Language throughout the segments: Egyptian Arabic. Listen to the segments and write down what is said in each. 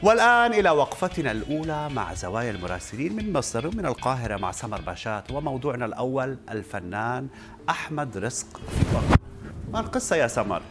والآن إلى وقفتنا الأولى مع زوايا المراسلين من مصر ومن القاهرة مع سمر باشات وموضوعنا الأول الفنان أحمد رزق في وقت ما القصة يا سمر؟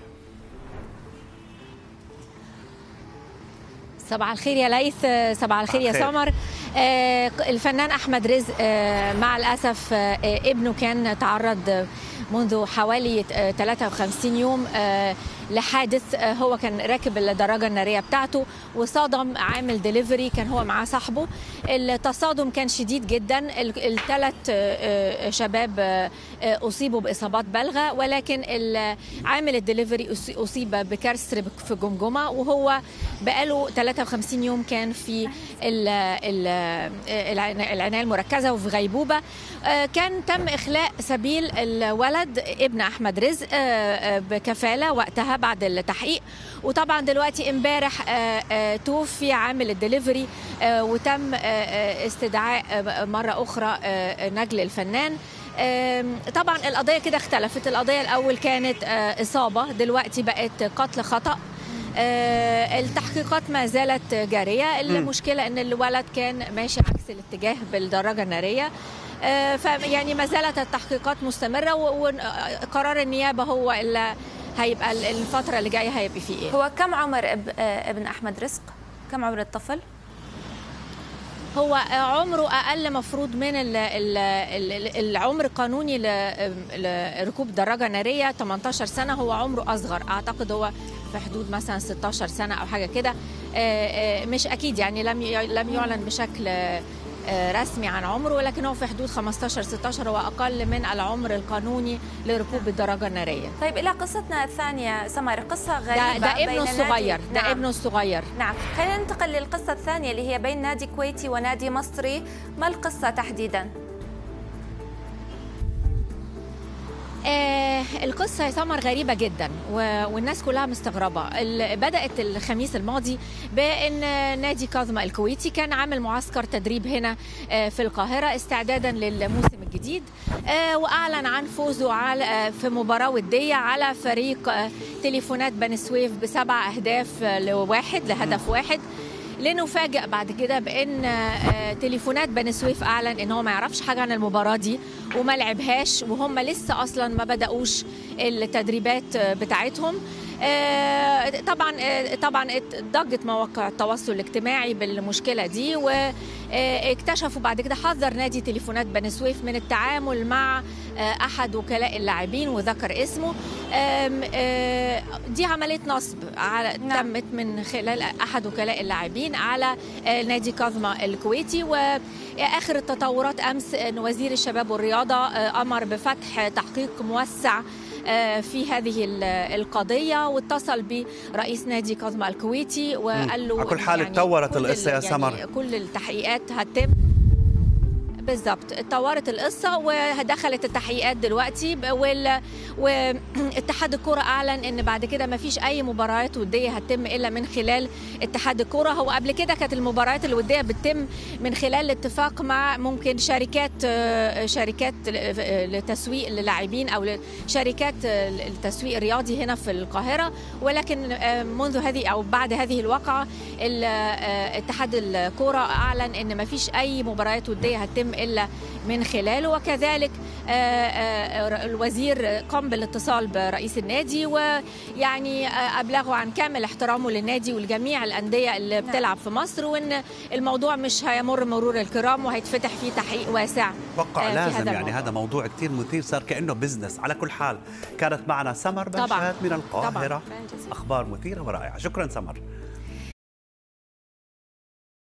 صباح الخير يا ليث صباح الخير يا الخير. سمر آه، الفنان احمد رزق آه، مع الاسف آه، ابنه كان تعرض منذ حوالي آه، 53 يوم آه، لحادث آه، هو كان راكب الدراجه الناريه بتاعته وصادم عامل ديليفري كان هو معاه صاحبه التصادم كان شديد جدا الثلاث شباب آه، آه، اصيبوا باصابات بالغه ولكن ال- عامل الدليفري أص- اصيب بكسر في جمجمه وهو بقاله 53 يوم كان في ال- ال- العناية العناية المركزة وفي غيبوبة آه، كان تم إخلاء سبيل الولد ابن أحمد رزق آه، آه، بكفالة وقتها بعد التحقيق وطبعا دلوقتي امبارح آه، آه، توفي عامل الدليفري آه، وتم آه، آه، استدعاء آه، مرة أخرى آه، نجل الفنان آم، طبعا القضية كده اختلفت القضية الأول كانت آه، إصابة دلوقتي بقت قتل خطأ آه، التحقيقات ما زالت جارية المشكلة أن الولد كان ماشي عكس الاتجاه بالدراجة النارية آه، فيعني ما زالت التحقيقات مستمرة و- وقرار النيابة هو اللي هيبقى ال- الفترة اللي جاية هيبقى فيه إيه هو كم عمر اب- آه، ابن احمد رزق كم عمر الطفل هو عمره اقل مفروض من ال ال ال العمر القانوني ل- لركوب دراجه ناريه 18 سنه هو عمره اصغر اعتقد هو في حدود مثلا 16 سنه او حاجه كده آه، آه، مش اكيد يعني لم ي- لم يعلن بشكل آه، رسمي عن عمره ولكن هو في حدود 15 16 هو اقل من العمر القانوني لركوب الدراجه الناريه طيب الى قصتنا الثانيه سمر قصه ده, غريبه ده ابنه بين نادي- الصغير ده نعم. ابنه الصغير نعم خلينا ننتقل للقصه الثانيه اللي هي بين نادي كويتي ونادي مصري ما القصه تحديدا آه القصة يا سمر غريبة جدا و- والناس كلها مستغربة ال- بدأت الخميس الماضي بأن نادي كاظمة الكويتي كان عامل معسكر تدريب هنا آه في القاهرة استعدادا للموسم الجديد آه وأعلن عن فوزه على آه في مباراة ودية على فريق آه تليفونات بني سويف بسبع أهداف آه، لواحد لهدف واحد لنفاجئ بعد كده بان آه، تليفونات بني سويف اعلن ان هو ما يعرفش حاجه عن المباراه دي وما لعبهاش وهم لسه اصلا ما بداوش التدريبات آه، بتاعتهم آه، طبعا آه، طبعا ات- ضجت مواقع التواصل الاجتماعي بالمشكله دي واكتشفوا بعد كده حذر نادي تليفونات بني سويف من التعامل مع آه، احد وكلاء اللاعبين وذكر اسمه آم، آه، دي عمليه نصب على نعم. تمت من خلال احد وكلاء اللاعبين على آه، نادي كاظمه الكويتي واخر التطورات امس ان وزير الشباب والرياضه آه، امر بفتح تحقيق موسع آه، في هذه ال- القضيه واتصل برئيس نادي كاظمه الكويتي وقال له على كل إن حال اتطورت كل ال- القصة يا سمر. يعني كل التحقيقات هتتم بالظبط اتطورت القصه ودخلت التحقيقات دلوقتي ب- وال... واتحاد الكره اعلن ان بعد كده ما فيش اي مباريات وديه هتتم الا من خلال اتحاد الكره هو قبل كده كانت المباريات الوديه بتتم من خلال اتفاق مع ممكن شركات آه، شركات ل- لتسويق للاعبين او شركات التسويق الرياضي هنا في القاهره ولكن آه، منذ هذه او بعد هذه الواقعه ال- آه، اتحاد الكوره اعلن ان ما فيش اي مباريات وديه هتتم الا من خلاله وكذلك آه، آه، الوزير قام بالاتصال برئيس النادي ويعني آه، ابلغه عن كامل احترامه للنادي ولجميع الانديه اللي بتلعب في مصر وان الموضوع مش هيمر مرور الكرام وهيتفتح فيه تحقيق واسع اتوقع آه، في لازم هذا يعني الموضوع. هذا موضوع كثير مثير صار كانه بزنس على كل حال كانت معنا سمر طبعاً. باشات من القاهره طبعاً. اخبار مثيره ورائعه شكرا سمر